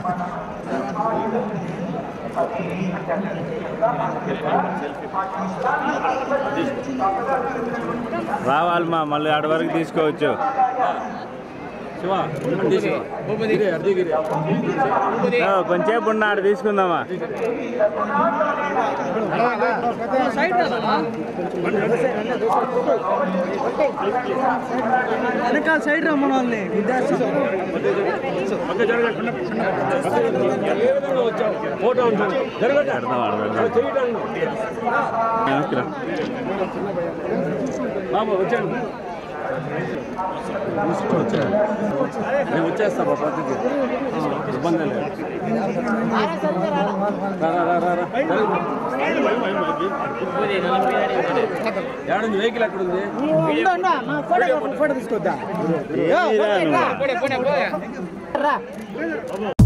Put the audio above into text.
రావాలి మా మళ్ళీ ఆడ వరకు తీసుకోవచ్చు ఆ, కొంచెంసేపు ఉన్న ఆడ తీసుకుందామా వెనకాల సైడ్ రమ్మని వాళ్ళని విద్యార్థి పెడదాం ఆడ పెడదాం. వెనక్కి రా. నేను వచ్చేస్తా బాబు పక్కకి ఇబ్బంది లేదు రా, రా, రా, రా, రా. ఏడుంది వెహికల్ ఎక్కడ ఉంది ఫోటో తీసుకోద్దా ఏమీ రా నువ్వు.